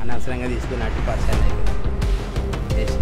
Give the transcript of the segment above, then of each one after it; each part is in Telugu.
అనవసరంగా తీసుకున్నట్టు పర్సన్ వేసి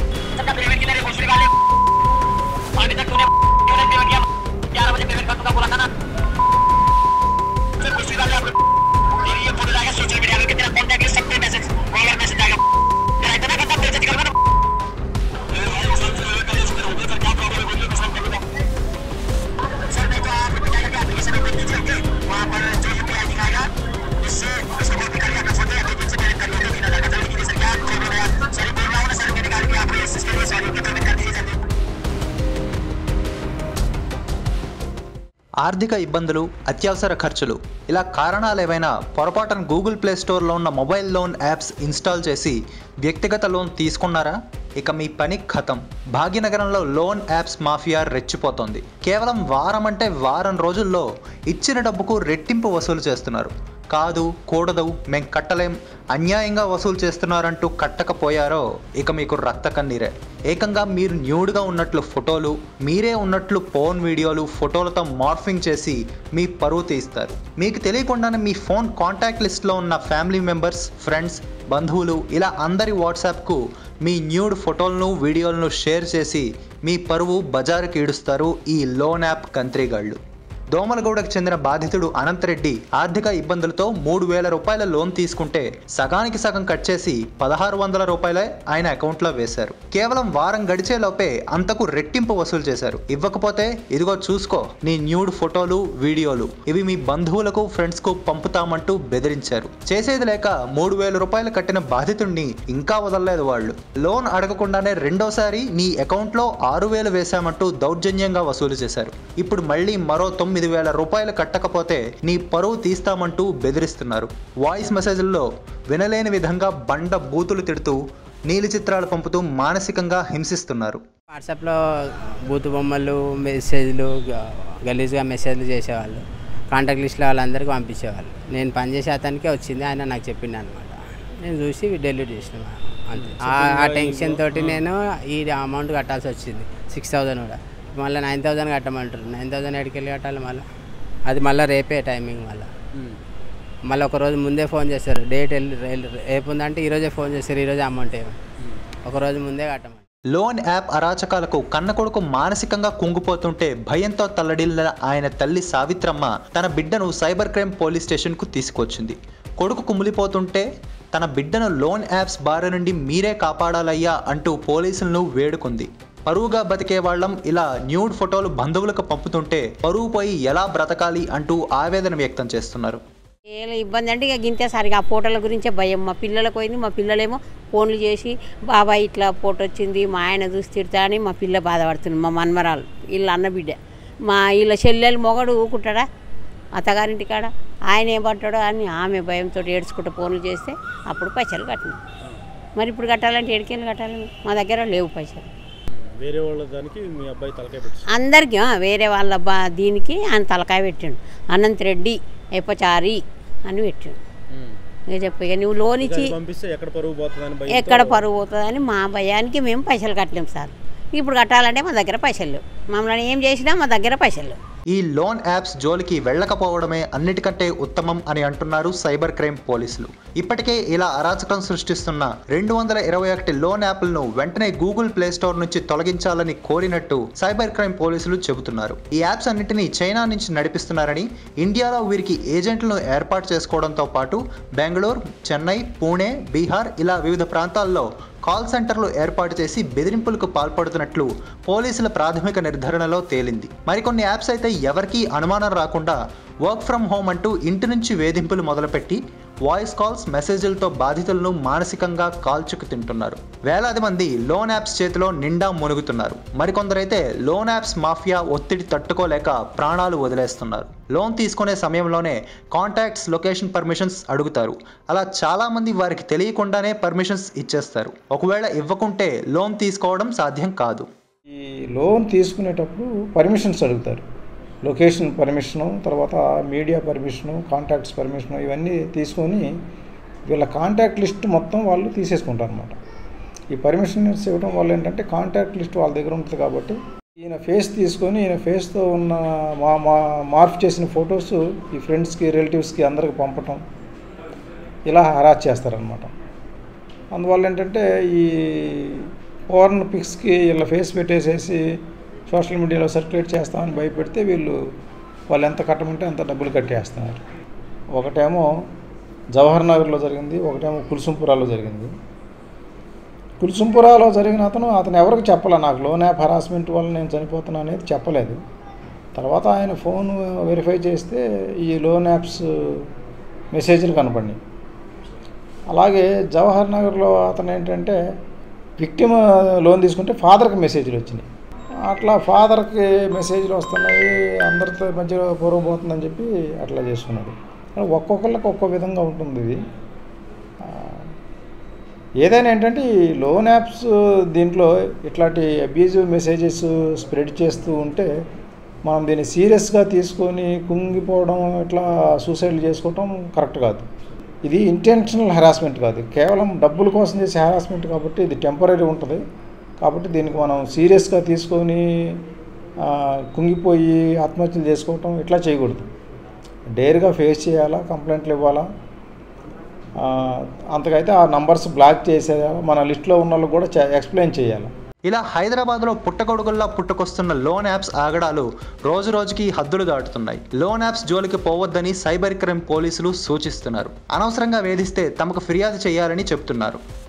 ఆర్థిక ఇబ్బందులు అత్యవసర ఖర్చులు ఇలా కారణాలు ఏవైనా పొరపాటున గూగుల్ ప్లే స్టోర్లో ఉన్న మొబైల్ లోన్ యాప్స్ ఇన్స్టాల్ చేసి వ్యక్తిగత లోన్ తీసుకున్నారా ఇక మీ పని ఖతం భాగ్యనగరంలో లోన్ యాప్స్ మాఫియా రెచ్చిపోతోంది కేవలం వారం అంటే వారం రోజుల్లో ఇచ్చిన డబ్బుకు రెట్టింపు వసూలు చేస్తున్నారు కాదు కూడదు మేం కట్టలేం అన్యాయంగా వసూలు చేస్తున్నారంటూ కట్టకపోయారో ఇక మీకు రక్త కన్నీరే ఏకంగా మీరు న్యూడ్గా ఉన్నట్లు ఫోటోలు మీరే ఉన్నట్లు ఫోన్ వీడియోలు ఫోటోలతో మార్ఫింగ్ చేసి మీ పరువు తీస్తారు మీకు తెలియకుండానే మీ ఫోన్ కాంటాక్ట్ లిస్ట్లో ఉన్న ఫ్యామిలీ మెంబర్స్ ఫ్రెండ్స్ బంధువులు ఇలా అందరి వాట్సాప్కు మీ న్యూడ్ ఫోటోలను వీడియోలను షేర్ చేసి మీ పరువు బజారుకి ఈడుస్తారు ఈ లోన్ యాప్ కంత్రీగాళ్ళు దోమలగూడకు చెందిన బాధితుడు అనంతరెడ్డి ఆర్థిక ఇబ్బందులతో మూడు వేల రూపాయల లోన్ తీసుకుంటే సగానికి సగం కట్ చేసి పదహారు వందల రూపాయలే ఆయన అకౌంట్లో వేశారు కేవలం వారం గడిచే లోపే అంతకు రెట్టింపు వసూలు చేశారు ఇవ్వకపోతే ఇదిగో చూసుకో నీ న్యూడ్ ఫోటోలు వీడియోలు ఇవి మీ బంధువులకు ఫ్రెండ్స్ కు పంపుతామంటూ బెదిరించారు చేసేది లేక మూడు వేల రూపాయలు కట్టిన బాధితుడిని ఇంకా వదలలేదు వాళ్ళు లోన్ అడగకుండానే రెండోసారి నీ అకౌంట్లో ఆరు వేలు వేశామంటూ దౌర్జన్యంగా వసూలు చేశారు ఇప్పుడు మళ్ళీ మరో తొమ్మిది వేల రూపాయలు కట్టకపోతే నీ పరువు తీస్తామంటూ బెదిరిస్తున్నారు వాయిస్ మెసేజ్ల్లో వినలేని విధంగా బండ బూతులు తిడుతూ నీలి చిత్రాలు పంపుతూ మానసికంగా హింసిస్తున్నారు వాట్సాప్లో బూతు బొమ్మలు మెసేజ్లు గ- గలీజ్గా మెసేజ్లు చేసేవాళ్ళు కాంటాక్ట్ లిస్ట్లో వాళ్ళందరికీ పంపించేవాళ్ళు నేను పనిచేసే అతనికే వచ్చింది ఆయన నాకు చెప్పింది అనమాట నేను చూసి డెలిట్ చేసిన అంతే ఆ- ఆ టెన్షన్ తోటి నేను ఈ అమౌంట్ కట్టాల్సి వచ్చింది సిక్స్ థౌజండ్ కూడా మళ్ళీ నైన్ థౌజండ్ కట్టమంటారు నైన్ థౌజండ్ ఎక్కడికి వెళ్ళి కట్టాలి మళ్ళీ అది మళ్ళీ రేపే టైమింగ్ మళ్ళీ మళ్ళీ ఒక రోజు ముందే ఫోన్ చేస్తారు డేట్ వెళ్ళి రేపు ఉందంటే ఈరోజే ఫోన్ చేస్తారు ఈరోజే అమౌంట్ ఏమో ఒక రోజు ముందే కట్టమని లోన్ యాప్ అరాచకాలకు కన్న కొడుకు మానసికంగా కుంగిపోతుంటే భయంతో తల్లడిల్లిన ఆయన తల్లి సావిత్రమ్మ తన బిడ్డను సైబర్ క్రైమ్ పోలీస్ స్టేషన్కు తీసుకొచ్చింది కొడుకు కుమిలిపోతుంటే తన బిడ్డను లోన్ యాప్స్ బారి నుండి మీరే కాపాడాలయ్యా అంటూ పోలీసులను వేడుకుంది పరువుగా బతికే వాళ్ళం ఇలా న్యూడ్ ఫోటోలు బంధువులకు పంపుతుంటే పరువు పోయి ఎలా బ్రతకాలి అంటూ ఆవేదన వ్యక్తం చేస్తున్నారు ఏం ఇబ్బంది అంటే ఇక గింతే సరిగా ఆ ఫోటోల గురించే భయం మా పిల్లలకు పోయింది మా పిల్లలేమో ఫోన్లు చేసి బాబాయ్ ఇట్లా ఫోటో వచ్చింది మా ఆయన చూసి తిడతా అని మా పిల్ల బాధపడుతుంది మా మన్మరాలు వీళ్ళ అన్న బిడ్డ మా వీళ్ళ చెల్లెలు మొగడు ఊకుంటాడా అత్తగారింటి కాడ ఆయన ఏం పట్టాడో అని ఆమె భయంతో ఏడ్చుకుంటూ ఫోన్లు చేస్తే అప్పుడు పైసలు కట్టినాం మరి ఇప్పుడు కట్టాలంటే ఏడికెళ్ళి కట్టాలి మా దగ్గర లేవు పైసలు వేరే వాళ్ళ దానికి మీ అబ్బాయి తలకాయ పెట్టి అందరికీ ఆ, వేరే వాళ్ళ బా దీనికి ఆయన తలకాయ పెట్టాడు అనంత్ రెడ్డి ఎప్పచారి అని పెట్టాడు ఇక చెప్పు ఇక నువ్వు లోన్ ఇచ్చి పంపిస్తే ఎక్కడ పరువు పోతుందని భయం ఎక్కడ పరువు పోతుందని మా భయానికి మేము పైసలు కట్టలేము సార్ ఇప్పుడు కట్టాలంటే మా దగ్గర పైసలు లేవు మమ్మల్ని ఏం చేసినా మా దగ్గర పైసలు లేవు ఈ లోన్ యాప్స్ జోలికి వెళ్ళకపోవడమే అన్నిటికంటే ఉత్తమం అని అంటున్నారు సైబర్ క్రైమ్ పోలీసులు ఇప్పటికే ఇలా అరాచకం సృష్టిస్తున్న రెండు వందల ఇరవై ఒకటి లోన్ యాప్లను వెంటనే గూగుల్ ప్లే స్టోర్ నుంచి తొలగించాలని కోరినట్టు సైబర్ క్రైమ్ పోలీసులు చెబుతున్నారు ఈ యాప్స్ అన్నిటినీ చైనా నుంచి నడిపిస్తున్నారని ఇండియాలో వీరికి ఏజెంట్లను ఏర్పాటు చేసుకోవడంతో పాటు బెంగళూరు చెన్నై పూణే బీహార్ ఇలా వివిధ ప్రాంతాల్లో కాల్ సెంటర్లు ఏర్పాటు చేసి బెదిరింపులకు పాల్పడుతున్నట్లు పోలీసుల ప్రాథమిక నిర్ధారణలో తేలింది మరికొన్ని యాప్స్ అయితే ఎవరికీ అనుమానం రాకుండా వర్క్ ఫ్రమ్ హోమ్ అంటూ ఇంటి నుంచి వేధింపులు మొదలుపెట్టి వాయిస్ కాల్స్ మెసేజ్లతో బాధితులను మానసికంగా కాల్చుకు తింటున్నారు వేలాది మంది లోన్ యాప్స్ చేతిలో నిండా మునుగుతున్నారు మరికొందరైతే లోన్ యాప్స్ మాఫియా ఒత్తిడి తట్టుకోలేక ప్రాణాలు వదిలేస్తున్నారు లోన్ తీసుకునే సమయంలోనే కాంటాక్ట్స్ లొకేషన్ పర్మిషన్స్ అడుగుతారు అలా చాలామంది వారికి తెలియకుండానే పర్మిషన్స్ ఇచ్చేస్తారు ఒకవేళ ఇవ్వకుంటే లోన్ తీసుకోవడం సాధ్యం కాదు ఈ లోన్ తీసుకునేటప్పుడు పర్మిషన్స్ అడుగుతారు లొకేషన్ పర్మిషను తర్వాత మీడియా పర్మిషను కాంటాక్ట్స్ పర్మిషను ఇవన్నీ తీసుకొని వీళ్ళ కాంటాక్ట్ లిస్ట్ మొత్తం వాళ్ళు తీసేసుకుంటారు అనమాట ఈ పర్మిషన్స్ ఇవ్వడం వల్ల ఏంటంటే కాంటాక్ట్ లిస్ట్ వాళ్ళ దగ్గర ఉంటుంది కాబట్టి ఈయన ఫేస్ తీసుకొని ఈయన ఫేస్తో ఉన్న మా మా మార్ఫ్ చేసిన ఫొటోస్ ఈ ఫ్రెండ్స్కి రిలేటివ్స్కి అందరికి పంపటం ఇలా హరాజ్ చేస్తారనమాట అందువల్ల ఏంటంటే ఈ పోర్న్ పిక్స్కి వీళ్ళ ఫేస్ పెట్టేసేసి సోషల్ మీడియాలో సర్క్యులేట్ చేస్తామని భయపెడితే వీళ్ళు వాళ్ళు ఎంత కట్టమంటే అంత డబ్బులు కట్టేస్తున్నారు ఒకటేమో జవహర్ నగర్లో జరిగింది ఒకటేమో కుల్సుంపురాలో జరిగింది కుల్సుంపురాలో జరిగిన అతను అతను ఎవరికి చెప్పలే నాకు లోన్ యాప్ హరాస్మెంట్ వల్ల నేను చనిపోతున్నా అనేది చెప్పలేదు తర్వాత ఆయన ఫోన్ వెరిఫై చేస్తే ఈ లోన్ యాప్స్ మెసేజ్లు కనపడినాయి అలాగే జవహర్ నగర్లో అతను ఏంటంటే విక్టిమ్ లోన్ తీసుకుంటే ఫాదర్కి మెసేజ్లు వచ్చినాయి అట్లా ఫాదర్కి మెసేజ్లు వస్తున్నాయి అందరితో మధ్యలో పోరబోతుందని చెప్పి అట్లా చేసుకున్నాడు ఒక్కొక్కళ్ళకి ఒక్కో విధంగా ఉంటుంది ఇది ఆ, ఏదైనా ఏంటంటే ఈ లోన్ యాప్స్ దీంట్లో ఇట్లాంటి అబ్యూజివ్ మెసేజెస్ స్ప్రెడ్ చేస్తూ ఉంటే మనం దీన్ని సీరియస్గా తీసుకొని కుంగిపోవడం ఇట్లా సూసైడ్ చేసుకోవటం కరెక్ట్ కాదు ఇది ఇంటెన్షనల్ హెరాస్మెంట్ కాదు కేవలం డబ్బుల కోసం చేసే హెరాస్మెంట్ కాబట్టి ఇది టెంపరీ ఉంటుంది కాబట్టి దీనికి మనం సీరియస్గా తీసుకొని ఆ, కుంగిపోయి ఆత్మహత్యలు చేసుకోవటం ఇట్లా చేయకూడదు డేర్గా ఫేస్ చేయాలా కంప్లైంట్లు ఇవ్వాలా ఆ, అంతకైతే ఆ నంబర్స్ బ్లాక్ చేసేయాలి మన లిస్ట్లో ఉన్న వాళ్ళకి కూడా చే- ఎక్స్ప్లెయిన్ చేయాలి ఇలా హైదరాబాద్లో పుట్టగొడుగుల్లా పుట్టుకొస్తున్న లోన్ యాప్స్ ఆగడాలు రోజు రోజుకి హద్దులు దాటుతున్నాయి లోన్ యాప్స్ జోలికి పోవద్దని సైబర్ క్రైమ్ పోలీసులు సూచిస్తున్నారు అనవసరంగా వేధిస్తే తమకు ఫిర్యాదు చేయాలని చెప్తున్నారు